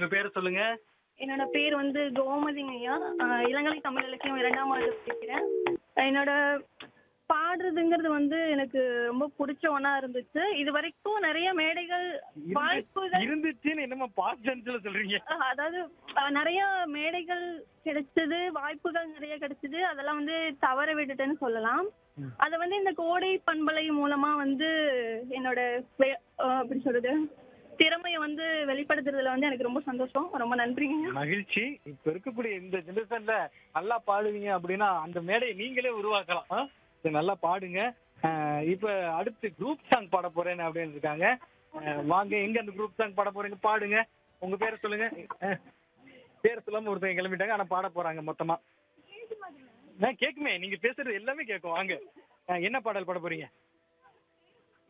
உங்க பேரை சொல்லுங்க என்னோட பேர் வந்து கோமதிங்க ஐயா ஆஹ் இளங்கலை தமிழ் இலக்கியம் இரண்டாம் ஆண்டு படிக்கிறேன் என்னோட பாடுறதுங்கிறது வந்து எனக்கு ரொம்ப பிடிச்ச ஒண்ணா இருந்துச்சு இது வரைக்கும் நிறைய மேடைகள் வாய்ப்புகள் இருந்துச்சுன்னு என்னமா பாஸ்ட் டென்ஸ்ல சொல்றீங்க ஆஹ் அதாவது ஆஹ் நிறைய மேடைகள் கிடைச்சது வாய்ப்புகள் நிறைய கிடைச்சது அதெல்லாம் வந்து தவற விட்டுட்டேன்னு சொல்லலாம் அத வந்து இந்த கோடை பண்பலை மூலமா வந்து என்னோட வே- ஆஹ் எப்படி சொல்றது திறமையை வந்து வெளிப்படுத்துறதுல வந்து எனக்கு ரொம்ப சந்தோஷம் ரொம்ப நன்றிங்க மகிழ்ச்சி இப்ப இருக்கக்கூடிய இந்த ஜெனரேஷன்ல நல்லா பாடுவீங்க அப்படின்னா அந்த மேடையை நீங்களே உருவாக்கலாம் ஆ? சரி, நல்லா பாடுங்க அஹ், இப்ப அடுத்து குரூப் சாங் பாட போறேன் அப்படின்னு இருக்காங்க அஹ், வாங்க எங்க அந்த குரூப் சாங் பாட போறீங்க பாடுங்க உங்க பேரை சொல்லுங்க அஹ், பேர் சொல்லாம ஒருத்தங்க கிளம்பிட்டாங்க ஆனா பாட போறாங்க மொத்தமா நான் கேக்குமே நீங்க பேசுறது எல்லாமே கேட்கும் வாங்க அஹ், என்ன பாடல் பாட போறீங்க